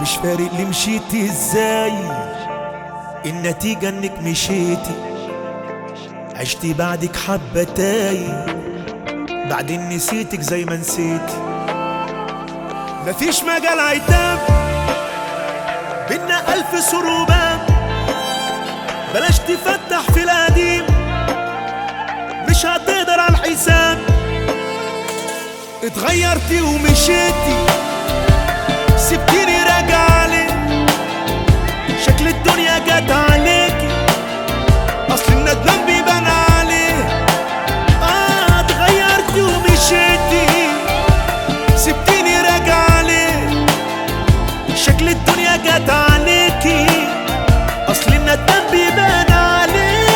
مش فارق لي مشيتي ازاي النتيجة انك مشيتي عشتي بعدك حبة تايه بعدين نسيتك زي ما نسيتي مفيش مجال عتاب بينا ألف سروبان بلاش تفتح في القديم مش هتقدر على الحساب اتغيرتي ومشيتي سبتيني راجع لك شكل الدنيا جت عليكي اصل الندمان بيبان عليه اه اتغيرتي ومشيتي سبتيني راجع لك شكل الدنيا جت عليكي اصل الندمان بيبان عليه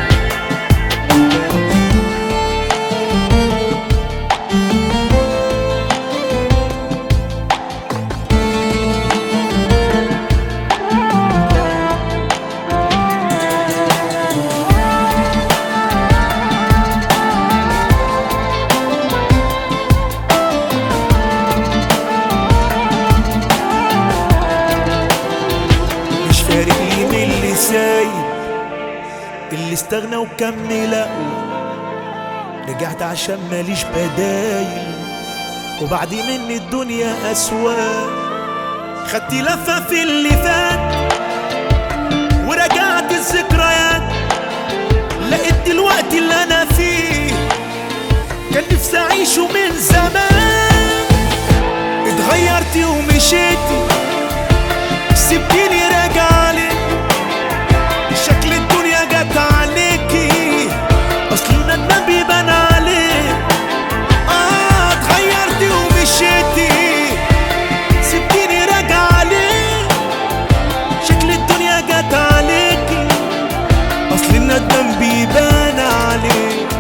مش فارق لي مين اللي سايب اللي استغنى وكمل اقوى رجعت عشان ماليش بدايل وبعد مني الدنيا اسوا خدت لفة في اللي فات ورجعت الذكريات لقيت دلوقتي اللي انا فيه كان نفسي اعيشه من زمان اتغيرتي ومشيتي سبتيني راجع لك شكل الدنيا جت عليكي اصل الندمان بيبان عليك اه اتغيرتي ومشيتي سبتيني راجع لك شكل الدنيا جت عليكي اصل الندمان بيبان عليك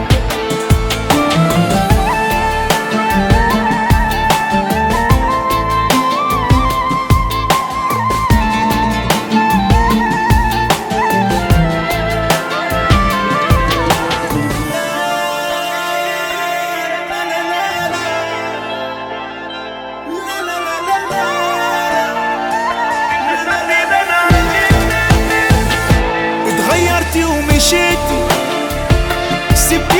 اتغيرتي ومشيتي سبتي